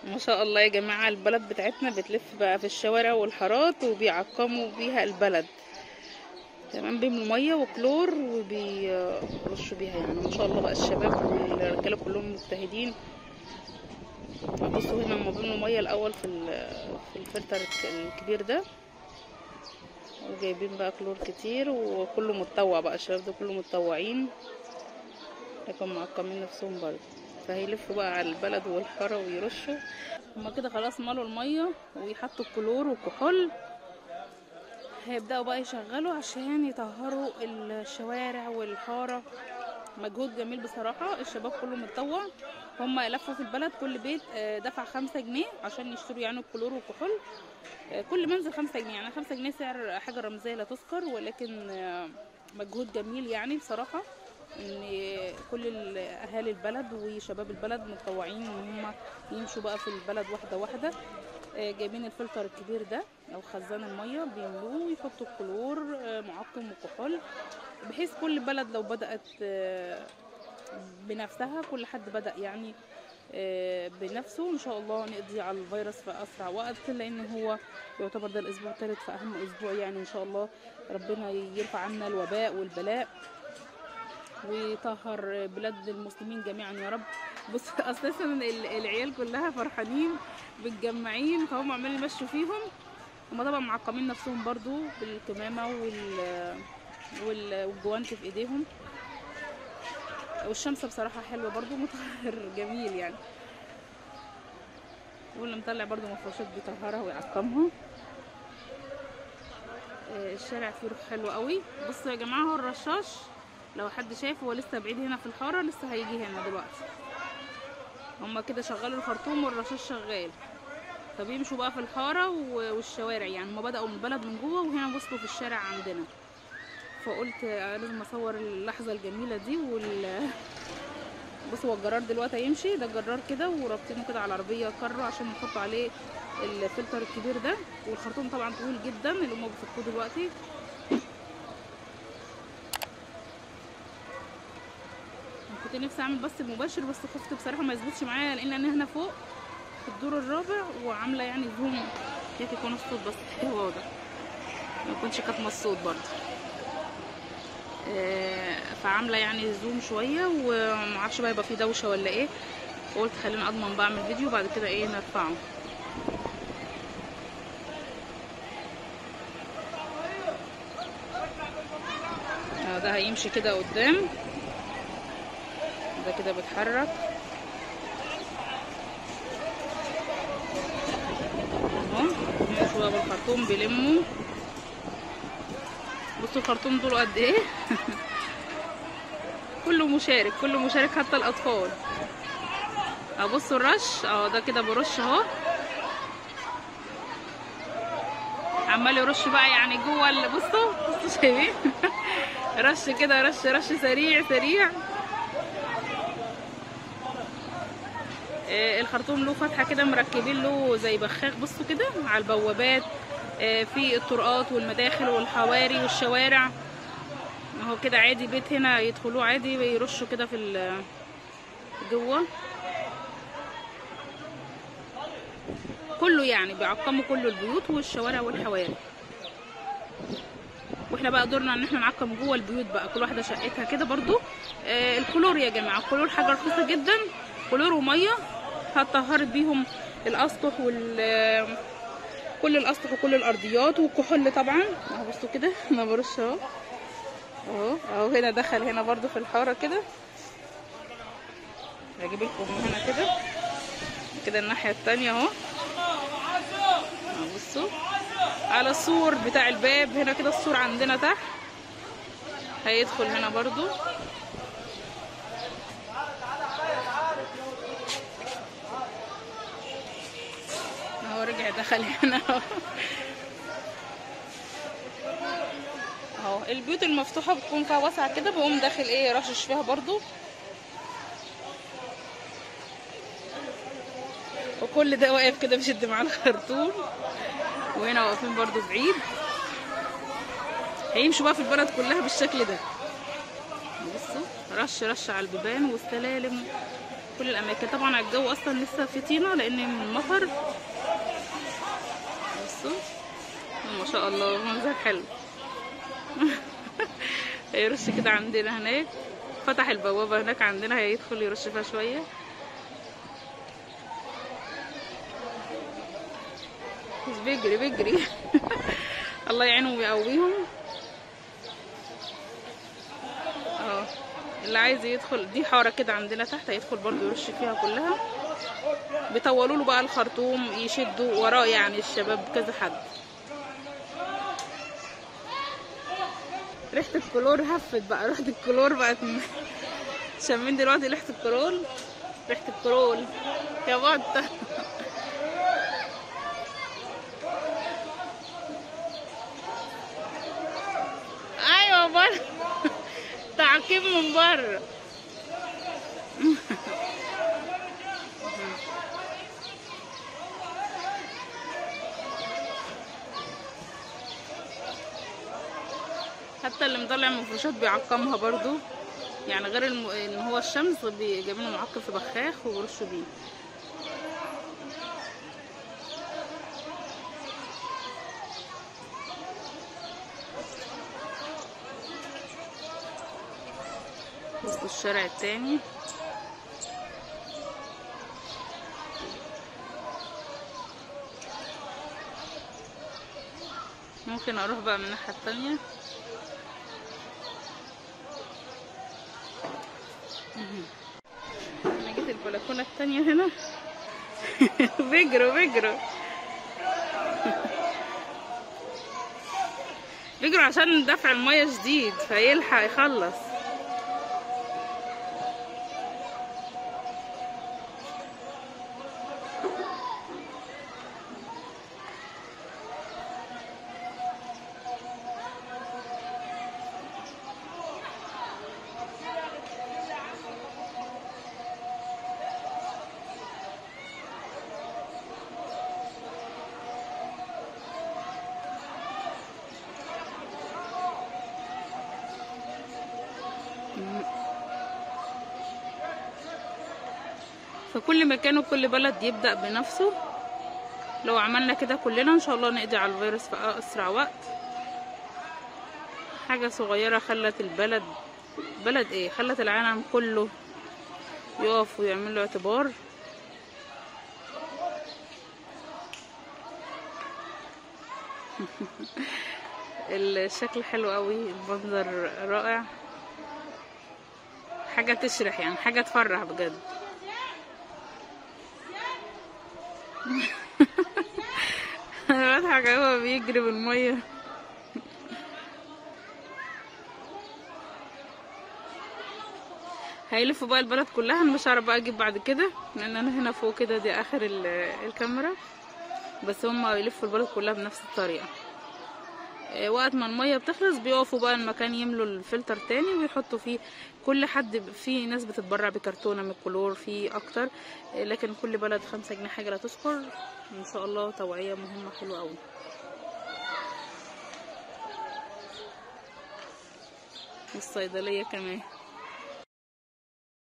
ما شاء الله يا جماعة البلد بتاعتنا بتلف بقى في الشوارع والحارات وبيعقموا بيها البلد تمام بيملوا مية وكلور وبيرشوا بيها يعني ما شاء الله بقى الشباب والرجالة كلهم مجتهدين بصوا هنا هما بيملوا مية الأول في ال- في الفلتر الكبير ده وجايبين بقى كلور كتير وكله متطوع بقى الشباب ده كله متطوعين لكن معقمين نفسهم برضه فهيلفوا بقى على البلد والحارة ويرشوا هما كده خلاص ملوا المية ويحطوا الكلور والكحول هيبدأوا بقى يشغلوا عشان يطهروا الشوارع والحارة مجهود جميل بصراحة الشباب كله متطوع هم لفوا في البلد كل بيت آه، دفع خمسة جنيه عشان يشتروا يعني الكلور والكحول آه، كل منزل خمسة جنيه يعني خمسة جنيه سعر حاجة رمزية لا تذكر ولكن آه، مجهود جميل يعني بصراحة ان كل ال- اهالي البلد وشباب البلد متطوعين ان هم يمشوا بقى في البلد واحده واحده آه، جايبين الفلتر الكبير ده او خزان الميه بيملوه ويحطوا الكلور آه، معقم وكحول بحيث كل بلد لو بدات آه، بنفسها كل حد بدا يعني آه، بنفسه ان شاء الله نقضي على الفيروس في اسرع وقت لان هو يعتبر ده الاسبوع الثالث في اهم اسبوع يعني ان شاء الله ربنا يرفع عنا الوباء والبلاء ويطهر بلاد المسلمين جميعا يا رب بص اساسا ال- العيال كلها فرحانين متجمعين فهم عمالين يمشوا فيهم هم طبعا معقمين نفسهم برضو بالكمامه وال وال- والجوانت في ايديهم والشمس بصراحه حلوه برضو مطهر جميل يعني واللي مطلع برضو مفروشات بيطهرها ويعقمها آه، الشارع فيه روح حلوة قوي بصوا يا جماعة هو الرشاش لو حد شايف هو لسه بعيد هنا في الحارة لسه هيجي هنا دلوقتي هما كده شغلوا الخرطوم والرشاش شغال فبيمشوا بقى في الحارة و- والشوارع يعني هما بدأوا من البلد من جوه وهنا وصلوا في الشارع عندنا فقلت آه، لازم اصور اللحظة الجميلة دي وال بصوا هو الجرار دلوقتي هيمشي ده الجرار كده ورابطينه كده على العربية كرة عشان نحط عليه الفلتر الكبير ده والخرطوم طبعا طويل جدا اللي هما بيفكوه دلوقتي كنت نفسي اعمل بس المباشر بس خفت بصراحه ما يظبطش معايا لان انا هنا فوق في الدور الرابع وعامله يعني زوم كيف يكون الصوت بس هو واضح ما يكونش كاتمه الصوت برضه آه، فعامله يعني زوم شويه ومعرفش بقى يبقى فيه دوشه ولا ايه قلت خليني اضمن بعمل فيديو بعد كده ايه نرفعه آه، ده هيمشي كده قدام ده كده بيتحرك اهو ماشي بقى بالخرطوم بيلموا بصوا الخرطوم دول قد ايه كله مشارك كله مشارك حتى الاطفال اه بصوا الرش اه ده كده برش اهو عمال يرش بقى يعني جوه ال- بصوا بصوا شايفين رش كده رش رش سريع سريع آه، الخرطوم له فتحه كده مركبين له زي بخاخ بصوا كده على البوابات آه، في الطرقات والمداخل والحواري والشوارع اهو كده عادي بيت هنا يدخلوه عادي يرشوا كده في ال- جوه كله يعني بيعقموا كل البيوت والشوارع والحواري واحنا بقى دورنا ان احنا نعقم جوه البيوت بقى كل واحده شقتها كده برضو آه الكلور يا جماعه الكلور حاجه رخيصه جدا كلور وميه هتطهرت بيهم الاسطح وال آه، كل الاسطح وكل الارضيات والكحول طبعا اهو بصوا كده انا برش اهو اهو اهو هنا دخل هنا برضو في الحاره كده هجيب لكم من هنا كده كده الناحيه التانية اهو اهو بصوا على السور بتاع الباب هنا كده السور عندنا تحت هيدخل هنا برضو اهو رجع دخل هنا اهو اهو البيوت المفتوحة بتكون فيها واسعة كده بقوم داخل ايه رشش فيها برضو وكل ده واقف كده بيشد معاه الخرطوم وهنا واقفين برضو بعيد هيمشوا بقى في البلد كلها بالشكل ده بصوا رش رش على البيبان والسلالم كل الاماكن طبعا الجو اصلا لسه في طينه لان من المطر بصوا ما شاء الله منظر حلو هيرش كده عندنا هناك فتح البوابه هناك عندنا هيدخل يرش فيها شويه بس بيجري بيجري الله يعينهم ويقويهم اه اللي عايز يدخل دي حاره كده عندنا تحت هيدخل برضو يرش فيها كلها بيطولوا له بقى الخرطوم يشدوا وراه يعني الشباب كذا حد ريحه الكلور هفت بقى ريحه الكلور بقت شامين دلوقتي ريحه الكرول ريحه الكرول يا بطه ايوه بره تعقيب من بره حتى اللي مطلع مفروشات بيعقمها برضو يعني غير الم... ان هو الشمس جايبينه معقم في بخاخ وبيرشوا بيه بصوا الشارع التاني ممكن اروح بقى من الناحية التانية انا جيت البلكونة التانية هنا بيجروا بيجروا بيجروا عشان دفع المية جديد فيلحق يخلص فكل مكان وكل بلد يبدأ بنفسه لو عملنا كده كلنا ان شاء الله نقضي على الفيروس في اسرع وقت حاجة صغيرة خلت البلد بلد ايه خلت العالم كله يقف ويعمل له اعتبار الشكل حلو قوي المنظر رائع حاجة تشرح يعني حاجة تفرح بجد بضحك هو بيجري بالمية هيلفوا بقى البلد كلها انا مش هعرف بقى اجيب بعد كده لان انا هنا فوق كده دي اخر الكاميرا بس هما يلفوا البلد كلها بنفس الطريقه وقت ما الميه بتخلص بيقفوا بقى المكان يملوا الفلتر تاني ويحطوا فيه كل حد في ناس بتتبرع بكرتونه من الكلور في اكتر لكن كل بلد خمسة جنيه حاجه لا تذكر ان شاء الله توعيه مهمه حلوه قوي والصيدليه كمان